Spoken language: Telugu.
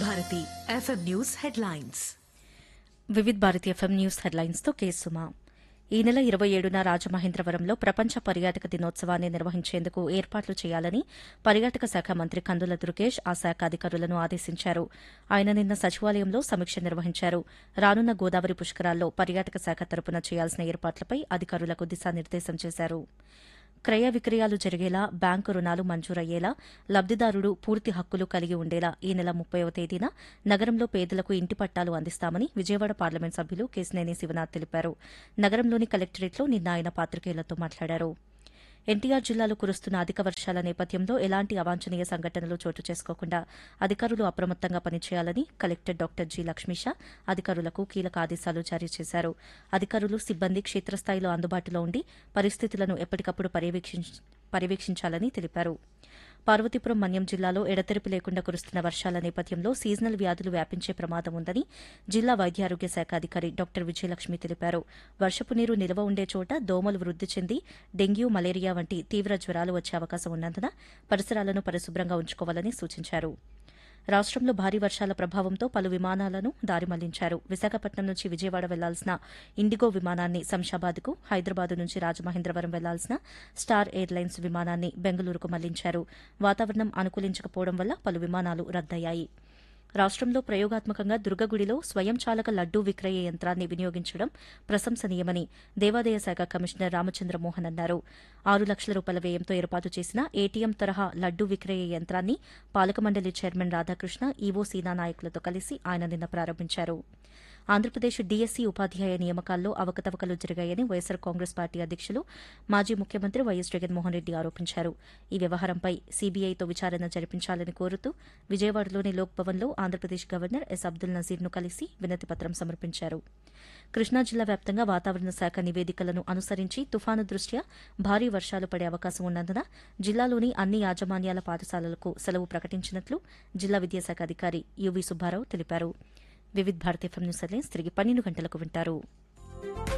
Bharati FM news headlines Vividh Bharati FM news హెడ్లైన్స్తో కేసుమా ఈ నెల ఇరవై ఏడున రాజమహేంద్రవరంలో ప్రపంచ పర్యాటక దినోత్సవాన్ని నిర్వహించేందుకు ఏర్పాట్లు చేయాలని పర్యాటక శాఖ మంత్రి కందుల దుర్గేష్ ఆ శాఖ అధికారులను ఆదేశించారు ఆయన నిన్న సచివాలయంలో సమీక్ష నిర్వహించారు రానున్న గోదావరి పుష్కరాల్లో పర్యాటక శాఖ తరపున చేయాల్సిన ఏర్పాట్లపై అధికారులకు దిశానిర్దేశం చేశారు క్రయ విక్రయాలు జరిగేలా బ్యాంకు రుణాలు మంజూరయ్యేలా లబ్దిదారుడు పూర్తి హక్కులు కలిగి ఉండేలా ఈ నెల ముప్పైవ తేదీన నగరంలో పేదలకు ఇంటి పట్టాలు అందిస్తామని విజయవాడ పార్లమెంట్ సభ్యులు కేసినేని శివనాథ్ తెలిపారు నగరంలోని కలెక్టరేట్లో నిన్న ఆయన పాత్రికేయులతో మాట్లాడారు ఎన్టీఆర్ జిల్లాలో కురుస్తున్న అధిక వర్షాల నేపథ్యంలో ఎలాంటి అవాంఛనీయ సంఘటనలు చోటు చేసుకోకుండా అధికారులు అప్రమత్తంగా పనిచేయాలని కలెక్టర్ డాక్టర్ జి లక్ష్మీష అధికారులకు కీలక ఆదేశాలు జారీ చేశారు అధికారులు సిబ్బంది క్షేత్రస్థాయిలో అందుబాటులో ఉండి పరిస్థితులను ఎప్పటికప్పుడు పర్యవేక్షించ- పర్యవేక్షించాలని తెలిపారు పార్వతీపురం మన్యం జిల్లాలో ఎడతెరిపి లేకుండా కురుస్తున్న వర్షాల నేపథ్యంలో సీజనల్ వ్యాధులు వ్యాపించే ప్రమాదం ఉందని జిల్లా వైద్యారోగ్య శాఖ అధికారి డాక్టర్ విజయలక్ష్మి తెలిపారు వర్షపు నీరు నిల్వ ఉండే చోట దోమలు వృద్ది చెంది డెంగ్యూ మలేరియా వంటి తీవ్ర జ్వరాలు వచ్చే అవకాశం ఉన్నందున పరిసరాలను పరిశుభ్రంగా ఉంచుకోవాలని సూచించారు రాష్ట్రంలో భారీ వర్షాల ప్రభావంతో పలు విమానాలను దారి మళ్లించారు విశాఖపట్నం నుంచి విజయవాడ వెళ్లాల్సిన ఇండిగో విమానాన్ని శంషాబాద్కు హైదరాబాద్ నుంచి రాజమహేంద్రవరం వెళ్లాల్సిన స్టార్ ఎయిర్లైన్స్ విమానాన్ని బెంగళూరుకు మళ్లించారు వాతావరణం అనుకూలించకపోవడం వల్ల పలు విమానాలు రద్దయ్యాయి రాష్ట్రంలో ప్రయోగాత్మకంగా దుర్గగుడిలో స్వయం చాలక లడ్డూ విక్రయ యంత్రాన్ని వినియోగించడం ప్రశంసనీయమని దేవాదాయ శాఖ కమిషనర్ రామచంద్ర మోహన్ అన్నారు ఆరు లక్షల రూపాయల వ్యయంతో ఏర్పాటు చేసిన ఏటీఎం తరహా లడ్డూ విక్రయ యంత్రాన్ని పాలక మండలి చైర్మన్ రాధాకృష్ణ ఈవో సీనా నాయకులతో కలిసి ఆయన నిన్న ప్రారంభించారు ఆంధ్రప్రదేశ్ డీఎస్సీ ఉపాధ్యాయ నియామకాల్లో అవకతవకలు జరిగాయని వైఎస్సార్ కాంగ్రెస్ పార్టీ అధ్యక్షులు మాజీ ముఖ్యమంత్రి వైఎస్ జగన్మోహన్ రెడ్డి ఆరోపించారు ఈ వ్యవహారంపై సీబీఐతో విచారణ జరిపించాలని కోరుతూ విజయవాడలోని లోక్ భవన్లో ఆంధ్రప్రదేశ్ గవర్నర్ ఎస్ అబ్దుల్ నజీర్ను కలిసి వినతిపత్రం సమర్పించారు కృష్ణా జిల్లా వ్యాప్తంగా వాతావరణ శాఖ నివేదికలను అనుసరించి తుఫాను దృష్ట్యా భారీ వర్షాలు పడే అవకాశం ఉన్నందున జిల్లాలోని అన్ని యాజమాన్యాల పాఠశాలలకు సెలవు ప్రకటించినట్లు జిల్లా విద్యాశాఖ అధికారి యువి సుబ్బారావు తెలిపారు Vividh Bharati FM news headlines తిరిగి పన్నెండు గంటలకు వింటారు